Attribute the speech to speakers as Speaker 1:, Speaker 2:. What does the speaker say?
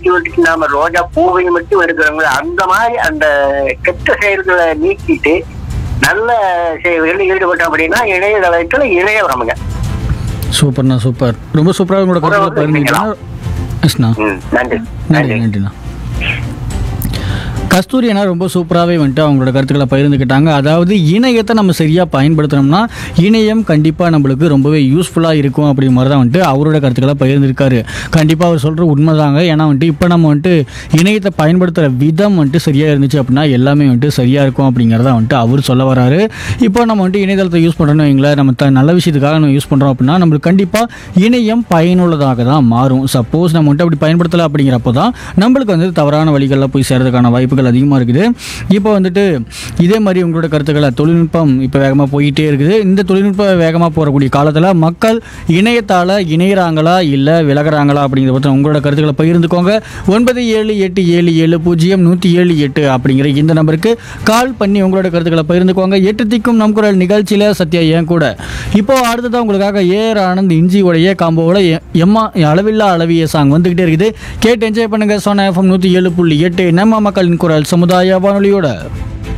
Speaker 1: விட்டு விட்டுட்டு நாம ரோஜா பூவையும் மட்டும் எடுக்கிறோங்களோ அந்த மாதிரி அந்த கெட்ட செயல்களை நீக்கிட்டு நல்ல செயல்களில் ஈடுபட்டோம் அப்படின்னா இணையதளத்துல இணையவரமுங்க
Speaker 2: சூப்பர்ண்ணா சூப்பர் ரொம்ப சூப்பராக உங்களோட கருத்துக்களை பகிர்ந்துக்கிட்டீங்க எஸ்ண்ணா
Speaker 1: ம் நன்றி
Speaker 2: நன்றி
Speaker 1: நன்றி
Speaker 2: நன்றிண்ணா கஸ்தூரி அண்ணா ரொம்ப சூப்பராகவே வந்துட்டு அவங்களோட கருத்துக்களை பகிர்ந்துக்கிட்டாங்க அதாவது இணையத்தை நம்ம சரியாக பயன்படுத்தினோம்னா இணையம் கண்டிப்பாக நம்மளுக்கு ரொம்பவே யூஸ்ஃபுல்லாக இருக்கும் அப்படிங்கிற மாதிரி தான் வந்துட்டு அவரோட கருத்துக்களை பகிர்ந்திருக்காரு கண்டிப்பாக அவர் சொல்கிற உண்மைதாங்க ஏன்னா வந்துட்டு இப்போ நம்ம வந்துட்டு இணையத்தை பயன்படுத்துகிற விதம் வந்துட்டு சரியாக இருந்துச்சு அப்படின்னா எல்லாமே வந்துட்டு சரியாக இருக்கும் அப்படிங்கிறத வந்துட்டு அவர் சொல்ல வராரு இப்போ நம்ம வந்துட்டு இணையதளத்தை யூஸ் பண்ணுறோன்னு வைங்களேன் நம்ம த- நல்ல விஷயத்துக்காக நம்ம யூஸ் பண்ணுறோம் அப்படின்னா நம்மளுக்கு கண்டிப்பாக இணையம் பயனுள்ளதாக தான் மாறும் சப்போஸ் நம்ம வந்துட்டு அப்படி பயன்படுத்தலை அப்படிங்கிறப்போ தான் நம்மளுக்கு வந்து தவறான வழிகளில் போய் சேர்றதுக்கான வாய்ப்புகள் அதிகமாக இருக்குது இப்போ வந்துட்டு இதே மாதிரி உங்களோட கருத்துக்களை தொழில்நுட்பம் இப்போ வேகமாக போயிட்டே இருக்குது இந்த தொழில்நுட்பம் வேகமாக போகக்கூடிய காலத்தில் மக்கள் இணையத்தால் இணையிறாங்களா இல்லை விலகுறாங்களா அப்படிங்கிறத பற்றி உங்களோட கருத்துக்களை பகிர்ந்துக்கோங்க ஒன்பது ஏழு எட்டு ஏழு ஏழு பூஜ்ஜியம் நூற்றி ஏழு எட்டு அப்படிங்கிற இந்த நம்பருக்கு கால் பண்ணி உங்களோட கருத்துக்களை பகிர்ந்துக்கோங்க எட்டு திக்கும் நம் குரல் நிகழ்ச்சியில் சத்யா ஏன் கூட இப்போ அடுத்ததான் உங்களுக்காக ஏர் ஆனந்த் இஞ்சியோடைய காம்போவோட எ- எம்மா அளவில்லா அளவிய சாங் வந்துகிட்டே இருக்குது கேட்டு என்ஜாய் பண்ணுங்க சோனா எஃப்எம் நூற்றி ஏழு புள்ளி எட்டு நம்ம மக்களின் குரல் சமுதாய வானொலியோட